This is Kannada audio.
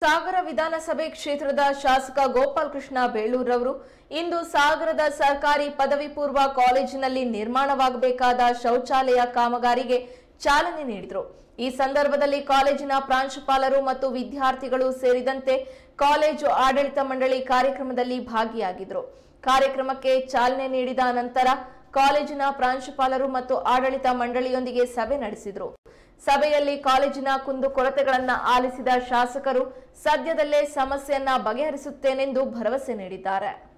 ಸಾಗರ ವಿಧಾನಸಭೆ ಕ್ಷೇತ್ರದ ಶಾಸಕ ಗೋಪಾಲ್ ಕೃಷ್ಣ ಬೇಳೂರವರು ಇಂದು ಸಾಗರದ ಸರ್ಕಾರಿ ಪದವಿ ಪೂರ್ವ ಕಾಲೇಜಿನಲ್ಲಿ ನಿರ್ಮಾಣವಾಗಬೇಕಾದ ಶೌಚಾಲಯ ಕಾಮಗಾರಿಗೆ ಚಾಲನೆ ನೀಡಿದರು ಈ ಸಂದರ್ಭದಲ್ಲಿ ಕಾಲೇಜಿನ ಪ್ರಾಂಶುಪಾಲರು ಮತ್ತು ವಿದ್ಯಾರ್ಥಿಗಳು ಸೇರಿದಂತೆ ಕಾಲೇಜು ಆಡಳಿತ ಮಂಡಳಿ ಕಾರ್ಯಕ್ರಮದಲ್ಲಿ ಭಾಗಿಯಾಗಿದ್ದರು ಕಾರ್ಯಕ್ರಮಕ್ಕೆ ಚಾಲನೆ ನೀಡಿದ ನಂತರ ಕಾಲೇಜಿನ ಪ್ರಾಂಶುಪಾಲರು ಮತ್ತು ಆಡಳಿತ ಮಂಡಳಿಯೊಂದಿಗೆ ಸಭೆ ನಡೆಸಿದರು ಸಭೆಯಲ್ಲಿ ಕಾಲೇಜಿನ ಕುಂದುಕೊರತೆಗಳನ್ನ ಆಲಿಸಿದ ಶಾಸಕರು ಸದ್ಯದಲ್ಲೇ ಸಮಸ್ಯೆಯನ್ನ ಬಗೆಹರಿಸುತ್ತೇನೆಂದು ಭರವಸೆ ನೀಡಿದ್ದಾರೆ